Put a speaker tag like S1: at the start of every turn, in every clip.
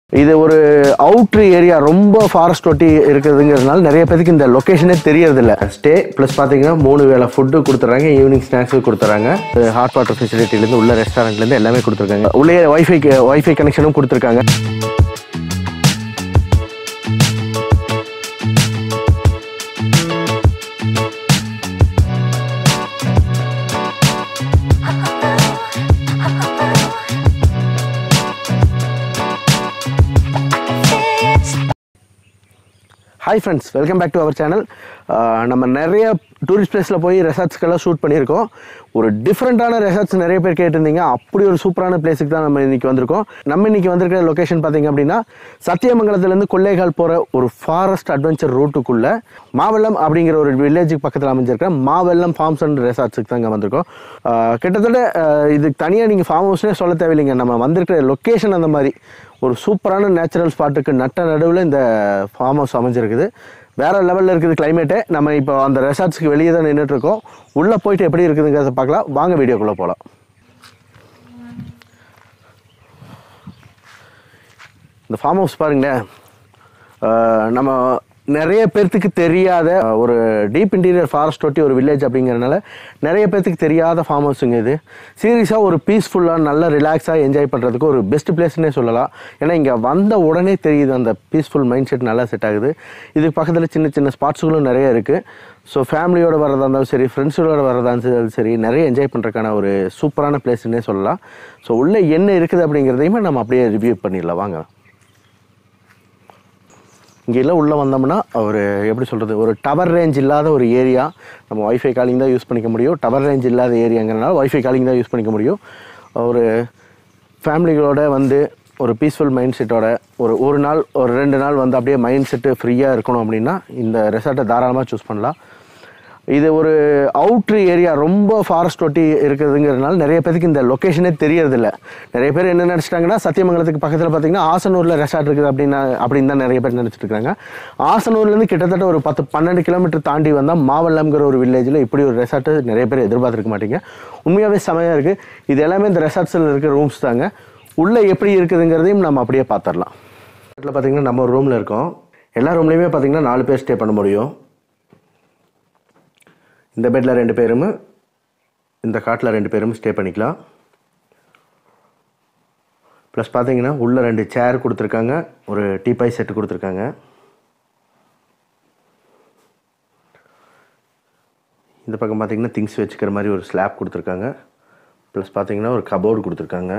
S1: இது ஒரு அவுட்ரு ஏரியா ரொம்ப ஃபாரஸ்ட் ஒட்டி இருக்குதுங்கிறதுனால நிறைய பேருக்கு இந்த லொக்கேஷனே தெரியறதில்ல ஸ்டே ப்ளஸ் பார்த்தீங்கன்னா மூணு வேளை ஃபுட்டு கொடுத்துறாங்க ஈவினிங் ஸ்நாக்ஸும் கொடுத்துறாங்க ஹாட் வாட்டர் ஃபெசிலிட்டிலேருந்து உள்ள ரெஸ்டாரண்ட்லேருந்து எல்லாமே கொடுத்துருக்காங்க உள்ளே வைஃபை வைஃபை கனெக்ஷனும் கொடுத்துருக்காங்க hi friends welcome back to our channel நம்ம நிறைய டூரிஸ்ட் பிளேஸில் போய் ரெசார்ட்ஸ்க்கெல்லாம் ஷூட் பண்ணியிருக்கோம் ஒரு டிஃப்ரெண்ட்டான ரெசார்ட்ஸ் நிறைய பேர் கேட்டிருந்தீங்க அப்படி ஒரு சூப்பரான பிளேஸுக்கு தான் நம்ம இன்னைக்கு வந்திருக்கோம் நம்ம இன்னைக்கு வந்திருக்கிற லொக்கேஷன் பார்த்தீங்க அப்படின்னா சத்தியமங்கலத்துலேருந்து கொள்ளைகால் போகிற ஒரு ஃபாரஸ்ட் அட்வென்ச்சர் ரூட்டுக்குள்ளே மாவெல்லம் அப்படிங்கிற ஒரு வில்லேஜுக்கு பக்கத்தில் அமைஞ்சிருக்கிற மாவெல்லம் ஃபார்ம்ஸ் அண்ட் ரெசார்ட்ஸுக்கு தாங்க வந்திருக்கோம் ஆஹ் கிட்டத்தட்ட ஆஹ் இதுக்கு தனியாக நீங்கள் ஃபார்ம் ஹவுஸ்னே சொல்ல தேவையில்லைங்க நம்ம வந்திருக்கிற லொக்கேஷன் அந்த மாதிரி ஒரு சூப்பரான நேச்சுரல் ஸ்பாட்டுக்கு நட்ட நடுவில் இந்த ஃபார்ம் ஹவுஸ் அமைஞ்சிருக்குது வேற லெவலில் இருக்குது கிளைமேட்டே நம்ம இப்போ அந்த ரெசார்ட்ஸ்க்கு வெளியே தான் நின்றுட்டு இருக்கோம் உள்ளே போயிட்டு எப்படி இருக்குதுங்கிறத பார்க்கலாம் வாங்க வீடியோக்குள்ளே போகலாம் இந்த ஃபார்ம் ஹவுஸ் பாருங்களேன் அஹ் நம்ம நிறைய பேர்த்துக்கு தெரியாத அஹ், ஒரு டீப் இன்டீரியர் ஃபாரஸ்ட் ஒட்டி ஒரு வில்லேஜ் அப்படிங்கிறனால நிறைய பேர்த்துக்கு தெரியாத ஃபார்ம் ஹவுஸுங்க இது சீரியஸாக ஒரு பீஸ்ஃபுல்லாக நல்ல ரிலாக்ஸாக என்ஜாய் பண்ணுறதுக்கு ஒரு பெஸ்ட் பிளேஸ்னே சொல்லலாம் ஏன்னா இங்கே வந்த உடனே தெரியுது அந்த பீஸ்ஃபுல் மைண்ட் செட் நல்லா செட் ஆகுது இதுக்கு பக்கத்தில் சின்ன சின்ன ஸ்பாட்ஸுகளும் நிறைய இருக்குது ஸோ ஃபேமிலியோட வரதா இருந்தாலும் சரி ஃப்ரெண்ட்ஸோட வரதா இருந்தாலும் சரி நிறைய என்ஜாய் பண்ணுறதுக்கான ஒரு சூப்பரான பிளேஸ்னே சொல்லலாம் ஸோ உள்ளே என்ன இருக்குது அப்படிங்கிறதையுமே நம்ம அப்படியே ரிவ்யூ பண்ணிடலாம் வாங்க இங்கெல்லாம் உள்ளே வந்தோம்னா ஒரு எப்படி சொல்கிறது ஒரு டவர் ரேஞ்ச் இல்லாத ஒரு ஏரியா நம்ம ஒய்ஃபை காலிங் தான் யூஸ் பண்ணிக்க முடியும் டவர் ரேஞ்ச் இல்லாத ஏரியாங்கிறனால ஒய்ஃபை காலிங் தான் யூஸ் பண்ணிக்க முடியும் ஒரு ஃபேமிலிகளோட வந்து ஒரு பீஸ்ஃபுல் மைண்ட் செட்டோட ஒரு ஒரு நாள் ஒரு ரெண்டு நாள் வந்து அப்படியே மைண்ட் செட்டு ஃப்ரீயாக இருக்கணும் அப்படின்னா இந்த ரெசார்ட்டை தாராளமாக சூஸ் பண்ணலாம் இது ஒரு அவுட்ரு ஏரியா ரொம்ப ஃபாரஸ்ட் ஒட்டி இருக்குதுங்கிறதுனால நிறைய பேருக்கு இந்த லொக்கேஷனே தெரியறதில்ல நிறைய பேர் என்ன நினச்சிட்டாங்கன்னா சத்தியமங்கலத்துக்கு பக்கத்தில் பார்த்தீங்கன்னா ஆசனூரில் ரெசார்ட் இருக்குது அப்படின்னா அப்படின்னு தான் நிறைய பேர் நினச்சிட்டு இருக்காங்க ஆசனூர்லேருந்து கிட்டத்தட்ட ஒரு பத்து பன்னெண்டு கிலோமீட்டர் தாண்டி வந்தால் மாவல்லம்ங்கிற ஒரு வில்லேஜில் இப்படி ஒரு ரெசார்ட்டு நிறைய பேர் எதிர்பார்த்துருக்க மாட்டீங்க உண்மையாகவே செமையாக இருக்குது இது எல்லாமே இந்த ரெசார்ட்ஸில் இருக்கிற ரூம்ஸ் தாங்க உள்ளே எப்படி இருக்குதுங்கிறதையும் நம்ம அப்படியே பார்த்துடலாம் ரெசார்ட்டில் பார்த்தீங்கன்னா நம்ம ஒரு ரூமில் இருக்கோம் எல்லா ரூம்லேயுமே பார்த்தீங்கன்னா நாலு பேர் ஸ்டே பண்ண முடியும் இந்த பெட்டில் ரெண்டு பேரும் இந்த காட்டில் ரெண்டு பேரும் ஸ்டே பண்ணிக்கலாம் ப்ளஸ் பார்த்தீங்கன்னா உள்ளே ரெண்டு சேர் கொடுத்துருக்காங்க ஒரு டீபாய் செட்டு கொடுத்துருக்காங்க இந்த பக்கம் பார்த்தீங்கன்னா திங்ஸ் வச்சுக்கிற மாதிரி ஒரு ஸ்லாப் கொடுத்துருக்காங்க ப்ளஸ் பார்த்தீங்கன்னா ஒரு கபோர்டு கொடுத்துருக்காங்க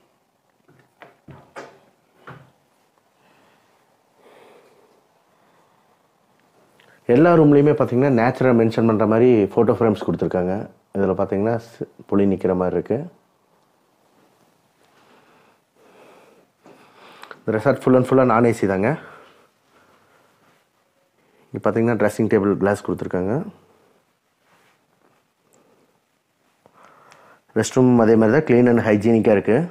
S1: எல்லா ரூம்லேயுமே பார்த்தீங்கன்னா நேச்சுரல் மென்ஷன் பண்ணுற மாதிரி ஃபோட்டோ ஃப்ரேம்ஸ் கொடுத்துருக்காங்க இதில் பார்த்தீங்கன்னா ஸ்- புலி நிற்கிற மாதிரி இருக்குது இந்த ரெசார்ட் ஃபுல் அண்ட் ஃபுல்லாக நான் ஏசி தாங்க இங்கே பார்த்தீங்கன்னா ட்ரெஸ்ஸிங் டேபிள் கிளாஸ் கொடுத்துருக்காங்க ரெஸ்ட் ரூம் அதே மாதிரி தான் க்ளீன் அண்ட் ஹைஜீனிக்காக இருக்குது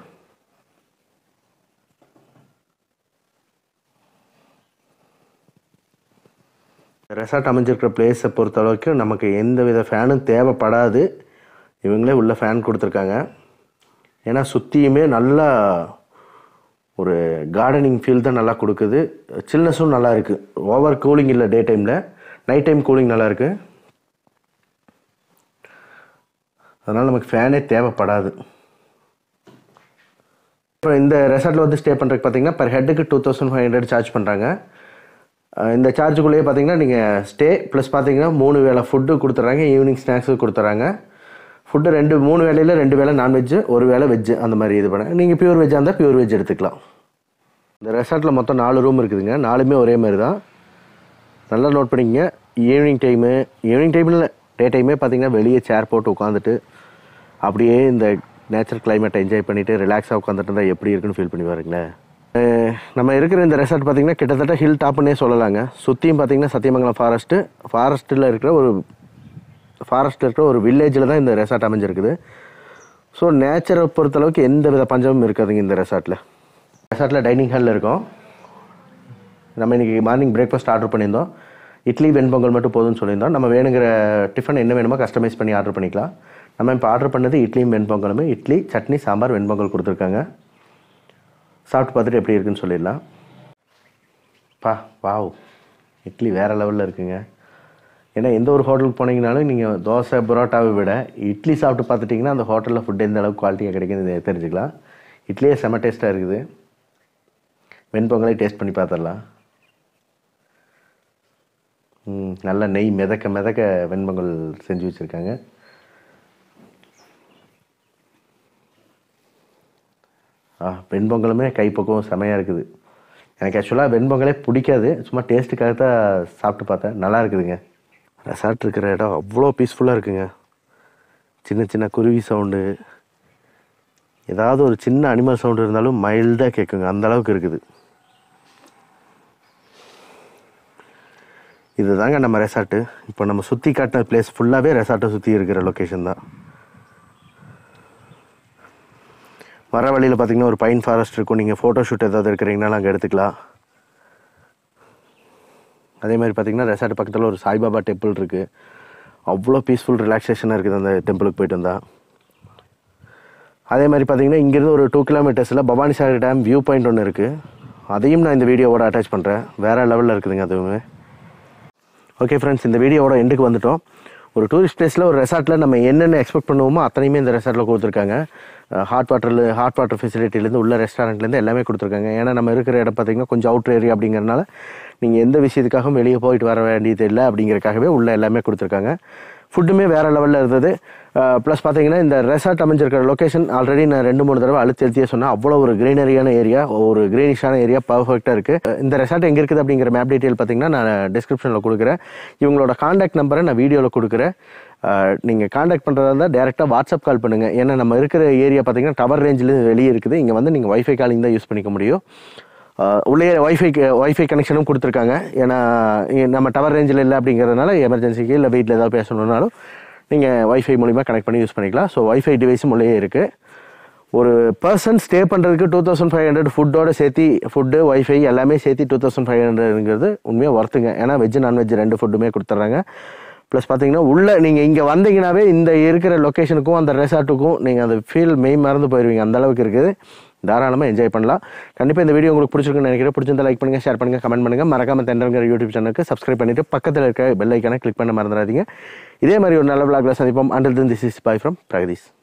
S1: ரெசார்ட் அமைஞ்சிருக்கிற பிளேஸை பொறுத்த அளவுக்கு நமக்கு எந்த வித ஃபேனும் தேவைப்படாது இவங்களே உள்ள ஃபேன் கொடுத்துருக்காங்க ஏன்னா சுற்றியுமே நல்லா ஒரு கார்டனிங் ஃபீல் தான் நல்லா கொடுக்குது சில்னஸும் நல்லா இருக்குது ஓவர் கூலிங் இல்லை டே டைமில் நைட் டைம் கூலிங் நல்லா இருக்குது அதனால் நமக்கு ஃபேனே தேவைப்படாது இப்போ இந்த ரெசார்ட்டில் வந்து ஸ்டே பண்ணுறதுக்கு பார்த்தீங்கன்னா பர் ஹெட்டுக்கு two thousand five hundred charge பண்ணுறாங்க அஹ் இந்த சார்ஜுக்குள்ளேயே பார்த்தீங்கன்னா நீங்கள் ஸ்டே ப்ளஸ் பார்த்தீங்கன்னா மூணு வேளை ஃபுட்டு கொடுத்துட்றாங்க ஈவினிங் ஸ்நாக்ஸும் கொடுத்துட்றாங்க ஃபுட்டு ரெண்டு மூணு வேளையில் ரெண்டு வேளை நான்வெஜ்ஜு ஒரு வேளை வெஜ்ஜு அந்த மாதிரி இது பண்ண நீங்கள் பியூர் வெஜ்ஜாக இருந்தால் பியூர் வெஜ் எடுத்துக்கலாம் இந்த ரெசார்ட்டில் மொத்தம் நாலு ரூம் இருக்குதுங்க நாலுமே ஒரே மாதிரி தான் நல்லா நோட் பண்ணிக்கங்க ஈவினிங் டைமு ஈவினிங் டைமில் டே டைமே பார்த்தீங்கன்னா வெளியே சேர் போட்டு உட்காந்துட்டு அப்படியே இந்த நேச்சுரல் கிளைமேட்டை என்ஜாய் பண்ணிவிட்டு ரிலாக்ஸாக உட்காந்துட்டு இருந்தால் எப்படி இருக்குன்னு ஃபீல் பண்ணி பாருங்களேன் அஹ் நம்ம இருக்கிற இந்த ரெசார்ட் பார்த்தீங்கன்னா கிட்டத்தட்ட ஹில் டாப்னே சொல்லலாங்க சுற்றியும் பார்த்தீங்கன்னா சத்தியமங்கலம் ஃபாரஸ்ட்டு ஃபாரஸ்ட்டில் இருக்கிற ஒரு ஃபாரஸ்ட்டில் இருக்கிற ஒரு வில்லேஜில் தான் இந்த ரெசார்ட் அமைஞ்சிருக்குது ஸோ நேச்சரை பொறுத்தளவுக்கு எந்த வித பஞ்சமும் இருக்காதுங்க இந்த ரெசார்ட்டில் ரெசார்ட்டில் டைனிங் ஹாலில் இருக்கோம் நம்ம இன்றைக்கி மார்னிங் பிரேக்ஃபாஸ்ட் ஆர்டர் பண்ணியிருந்தோம் இட்லி வெண்பொங்கல் மட்டும் போதும்னு சொல்லியிருந்தோம் நம்ம வேணுங்கிற டிஃபன் என்ன வேணுமோ கஸ்டமைஸ் பண்ணி ஆர்டர் பண்ணிக்கலாம் நம்ம இப்போ ஆர்டர் பண்ணது இட்லியும் வெண்பொங்கலுமே இட்லி சட்னி சாம்பார் வெண்பொங்கல் கொடுத்துருக்காங்க சாப்பிட்டு பார்த்துட்டு எப்படி இருக்குன்னு சொல்லிடலாம் பா வாவ் இட்லி வேறு லெவலில் இருக்குங்க ஏன்னா எந்த ஒரு ஹோட்டலுக்கு போனீங்கனாலும் நீங்கள் தோசை பரோட்டாவை விட இட்லி சாப்பிட்டு பார்த்துட்டிங்கன்னா அந்த ஹோட்டலில் ஃபுட் எந்த அளவுக்கு குவாலிட்டியாக கிடைக்குதுன்னு தெரிஞ்சுக்கலாம் இட்லியே செம டேஸ்ட்டாக இருக்குது வெண்பொங்கலை டேஸ்ட் பண்ணி பார்த்துடலாம் ம், நல்ல நெய் மிதக்க மிதக்க வெண்பொங்கல் செஞ்சு வச்சுருக்காங்க ஆ வெண்பொங்கலுமே கைப்பக்குவம் செமையாக இருக்குது எனக்கு ஆக்சுவலாக வெண்பொங்கலே பிடிக்காது சும்மா டேஸ்ட்டுக்காக தான் சாப்பிட்டு பார்த்தேன் நல்லா இருக்குதுங்க ரெசார்ட் இருக்கிற இடம் அவ்வளோ பீஸ்ஃபுல்லாக இருக்குங்க சின்ன சின்ன குருவி சவுண்டு ஏதாவது ஒரு சின்ன அனிமல் சவுண்டு இருந்தாலும் மைல்டாக கேட்குங்க அந்த அளவுக்கு இருக்குது இதுதாங்க நம்ம ரெசார்ட்டு இப்போ நம்ம சுற்றி காட்டின பிளேஸ் ஃபுல்லாகவே ரெசார்ட்டை சுற்றி இருக்கிற லொக்கேஷன் தான் வர வழியில் பார்த்தீங்கன்னா ஒரு பைன் ஃபாரஸ்ட் இருக்கும் நீங்கள் ஃபோட்டோ ஷூட் ஏதாவது இருக்கிறீங்கனாலும் அங்கே எடுத்துக்கலாம் அதே மாதிரி பார்த்தீங்கன்னா ரெசார்ட் பக்கத்தில் ஒரு சாய்பாபா டெம்பிள் இருக்குது அவ்வளோ பீஸ்ஃபுல் ரிலாக்ஸேஷனாக இருக்குது அந்த டெம்பிளுக்கு போயிட்டு வந்தால் அதே மாதிரி பார்த்தீங்கன்னா இங்கேருந்து ஒரு டூ கிலோமீட்டர்ஸில் Bhavani Sagar dam view point ஒன்று இருக்குது அதையும் நான் இந்த வீடியோவோட அட்டாச் பண்ணுறேன் வேறு லெவலில் இருக்குதுங்க அதுவுமே ஓகே ஃப்ரெண்ட்ஸ் இந்த வீடியோவோட எண்டுக்கு வந்துட்டோம் ஒரு டூரிஸ்ட் பிளேஸில் ஒரு ரெசார்ட்டில் நம்ம என்னென்ன எக்ஸ்பெக்ட் பண்ணுவோமோ அத்தனையுமே இந்த ரெசார்ட்டில் கொடுத்துருக்காங்க ஹாட் வாட்டரில் ஹாட் வாட்டர் ஃபெசிலிட்டிலேருந்து உள்ள ரெஸ்டாரண்ட்லேருந்து எல்லாமே கொடுத்துருக்காங்க ஏன்னா நம்ம இருக்கிற இடம் பார்த்தீங்கன்னா கொஞ்சம் அவுட்ரு ஏரியா அப்படிங்கிறனால நீங்கள் எந்த விஷயத்துக்காகவும் வெளியே போயிட்டு வர வேண்டியது இல்லை அப்படிங்கிறக்காகவே உள்ள எல்லாமே கொடுத்துருக்காங்க ஃபுட்டுமே வேறு லெவலில் இருந்தது ப்ளஸ் பார்த்தீங்கன்னா இந்த ரெசார்ட் அமைஞ்சிருக்கிற லொக்கேஷன் ஆல்ரெடி நான் ரெண்டு மூணு தடவை அழுத்தி அழுத்தியே சொன்னேன் அவ்வளோ ஒரு க்ரீனரியான ஏரியா ஒரு க்ரீனிஷான ஏரியா பர்ஃபெக்டாக இருக்குது இந்த ரெசார்ட் எங்கே இருக்குது அப்படிங்கிற மேப் டீட்டெயில் பார்த்தீங்கன்னா நான் டிஸ்கிரிப்ஷனில் கொடுக்குறேன் இவங்களோட காண்டாக்ட் நம்பரை நான் வீடியோவில் கொடுக்குறேன் நீங்கள் காண்டாக்ட் பண்ணுறதா இருந்தால் டேரெக்டாக வாட்ஸ்அப் கால் பண்ணுங்கள் ஏன்னா நம்ம இருக்கிற ஏரியா பார்த்தீங்கன்னா டவர் ரேஞ்சில் வெளியே இருக்குது இங்கே வந்து நீங்கள் வைஃபை காலிங் தான் யூஸ் பண்ணிக்க முடியும் ஆஹ் உள்ளே வைஃபை வைஃபை கனெக்ஷனும் கொடுத்துருக்காங்க ஏன்னா இங்க நம்ம டவர் ரேஞ்சில் இல்லை அப்படிங்கிறதுனால எமர்ஜென்சிக்கு இல்லை வீட்டில் ஏதாவது பேசணுன்னாலும் நீங்கள் வைஃபை மூலிமா கனெக்ட் பண்ணி யூஸ் பண்ணிக்கலாம் ஸோ வைஃபை டிவைஸும் உள்ளே இருக்குது ஒரு பர்சன் ஸ்டே பண்ணுறதுக்கு டூ தௌசண்ட் ஃபைவ் ஹண்ட்ரட் ஃபுட்டோட சேர்த்து ஃபுட்டு வைஃபை எல்லாமே சேர்த்து டூ தௌசண்ட் ஃபைவ் ஹண்ட்ரட்ங்கிறது உண்மையாக ஒர்த்துங்க ஏன்னா வெஜ் நான்வெஜ் ரெண்டு ஃபுட்டுமே கொடுத்துட்றாங்க ப்ளஸ் பார்த்தீங்கன்னா உள்ளே நீங்கள் இங்கே வந்தீங்கன்னாவே இந்த இருக்கிற லொக்கேஷனுக்கும் அந்த ரெசார்ட்டுக்கும் நீங்கள் அந்த ஃபீல் மெய் மறந்து போயிடுவீங்க அந்த அளவுக்கு இருக்குது தாராளமாக என்ஜாய் பண்ணலாம் கண்டிப்பாக இந்த வீடியோ உங்களுக்கு பிடிச்சிருக்குன்னு நினைக்கிறேன் பிடிச்சிருந்தா லைக் பண்ணுங்கள் ஷேர் பண்ணுங்கள் கமெண்ட் பண்ணுங்கள் மறக்காம தென்றங்கிற யூடியூப் சேனலுக்கு சப்ஸ்கிரைப் பண்ணிட்டு பக்கத்தில் இருக்க பெல் ஐக்கானை கிளிக் பண்ண மறந்துடாதீங்க இதே மாதிரி ஒரு நல்ல விளாக்ல சந்திப்போம் until this is bye from Pragadeesh